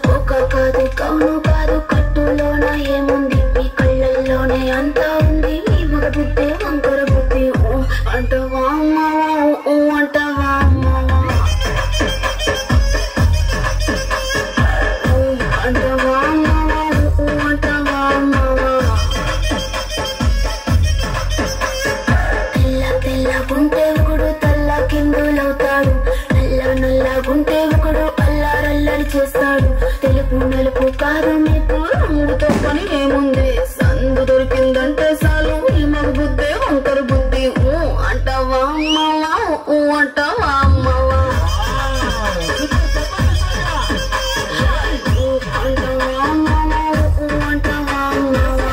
ఒక కాదు కౌను కాదు కట్టులోన ఏముంది మీ కళ్ళల్లోనే అంతా ఉంది మీ మగ బుద్ధి వంకర బుద్ధి ఊ అంటవా అమ్మవా ఊ అంటవా అమ్మవా ఊ అంటవా అమ్మవా ఊ అంటవా అమ్మవా తెల్ల తెల్ల గుంటే ఒకడు తల్ల కిందులవుతాడు నల్ల నల్ల గుంటే ఒకడు అల్లారల్లరి చేస్తాడు తెలుపు నలుపు కారు మీకు రంగుతో పని ఏముంది సందు దొరికిందంటే చాలు ఈ మగ బుద్ధి వంకర బుద్ధి ఊ అంటావా అమ్మవా ఊ అంటావా అమ్మవా ఊ అంటావా అమ్మవా ఊ అంటావా అమ్మవా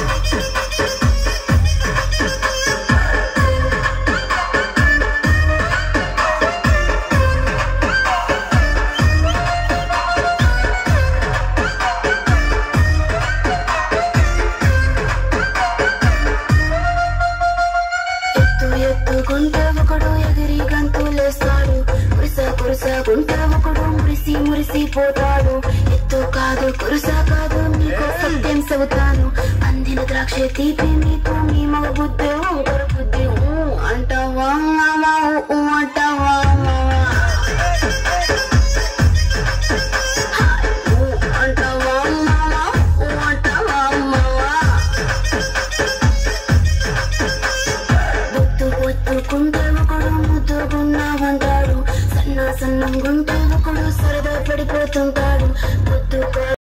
ఎత్తు ఎత్తుకుంటే ఒకడు ఎగిరి గంతులేస్తాడు కురుస కురుస గుంటే ఒకడు మురిసి మురిసి పోతాడు ఎత్తు కాదు కురుస కాదు మీకు సత్యం చెబుతాను అందిన ద్రాక్ష తీపి మీకు మీ మగ బుద్ధి వంకర బుద్ధి ఊ అంటావా మావా ఊ అంటావా మావా ఊ అంటావా మావా ఊ అంటావా మావా బొత్తు బొత్తుకుంటే ఒకడు ముద్దుగున్నావంటాడు సన్న సన్నంగుంటే ఒకడు సరదా పడిపోతుంటాడు బొత్తు